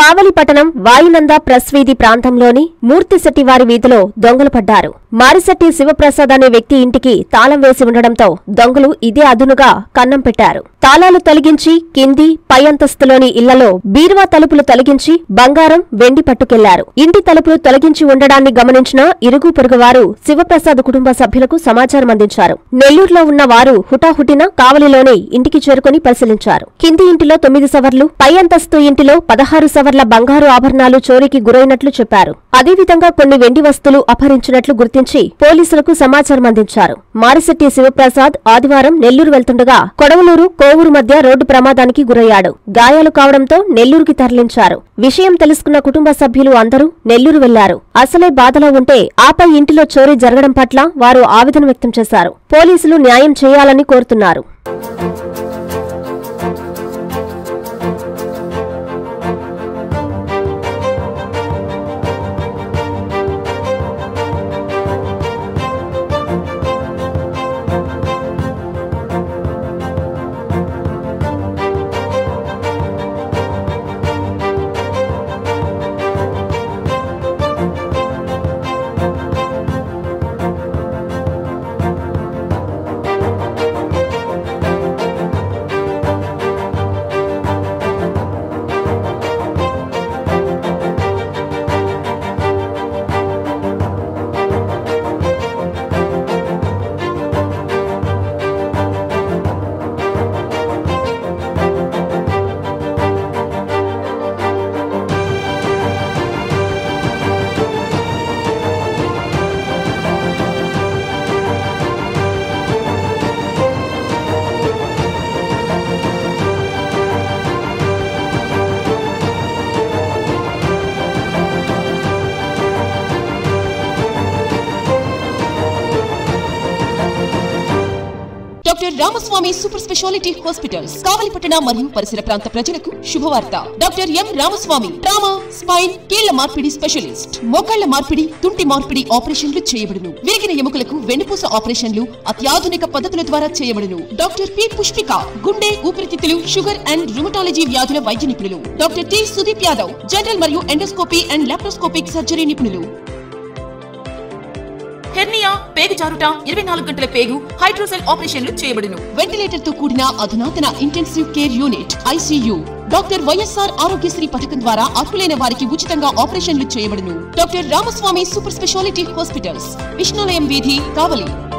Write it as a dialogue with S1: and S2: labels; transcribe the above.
S1: కావలి పట్టణం వాయునంద ప్రెస్ వీధి ప్రాంతంలోని మూర్తిశెట్టి వారి వీధిలో దొంగలు పడ్డారు మారిశెట్టి శివప్రసాద్ అనే వ్యక్తి ఇంటికి తాళం వేసి ఉండడంతో దొంగలు ఇదే అదునుగా కన్నం పెట్టారు తాళాలు తొలగించి కింది పై అంతస్తులోని ఇళ్లలో బీరువా తలుపులు తొలగించి బంగారం వెండి పట్టుకెళ్లారు ఇంటి తలుపులు తొలగించి ఉండడాన్ని గమనించిన ఇరుగు పొరుగు వారు శివప్రసాద్ కుటుంబ సభ్యులకు సమాచారం అందించారు నెల్లూరులో ఉన్న వారు హుటాహుటిన కావలిలోనే ఇంటికి చేరుకుని పరిశీలించారు కింది ఇంటిలో తొమ్మిది సవర్లు పై అంతస్తు ఇంటిలో పదహారు సవర్ల బంగారు ఆభరణాలు చోరీకి గురైనట్లు చెప్పారు అదేవిధంగా కొన్ని వెండి వస్తువులు అపహరించినట్లు గుర్తించి పోలీసులకు సమాచారం అందించారు మారిశెట్టి శివప్రసాద్ ఆదివారం నెల్లూరు వెళ్తుండగా కొడవలూరు కోవూరు మధ్య రోడ్డు ప్రమాదానికి గురయ్యాడు గాయాలు కావడంతో నెల్లూరుకి తరలించారు విషయం తెలుసుకున్న కుటుంబ సభ్యులు అందరూ నెల్లూరు వెళ్లారు అసలే బాధలో ఉంటే ఆపై ఇంటిలో చోరీ జరగడం పట్ల వారు ఆవేదన వ్యక్తం చేశారు పోలీసులు న్యాయం చేయాలని కోరుతున్నారు
S2: doctor Ramaswamy super speciality hospitals కావలిపట్టణ మరియు పరిసర ప్రాంత ప్రజలకు శుభవార్త doctor M Ramaswamy trauma spine కీళ్ల మార్పిడి స్పెషలిస్ట్ మోకాళ్ల మార్పిడి తుంటి మార్పిడి ఆపరేషన్లు చేయబడును విరిగిన ఎముకలకు వెన్నుపూస ఆపరేషన్లు అత్యాధునిక పద్ధతుల ద్వారా చేయబడును డాక్టర్ పి పుష్పిక గుండె ఊపిరితిత్తులు షుగర్ అండ్ రుమటాలజీ వ్యాధుల వైద్య నిపుణులు doctor T Sudeep Yadav general మరియు ఎండోస్కోపీ అండ్ లాప్రోస్కోపిక్ సర్జరీ నిపుణులు హెర్నియా పేగు జారుట ఇరవై నాలుగు గంటల పేగు హైడ్రోసెల్ ఆపరేషన్లు చేయబడును వెంటిలేటర్ తో కూడిన అధునాతన intensive care unit ICU doctor YSR Aarogyasri పథకం ద్వారా అర్హులైన వారికి ఉచితంగా ఆపరేషన్లు చేయబడును doctor Ramaswamy super speciality hospitals Vishnulayam వీధి కావలి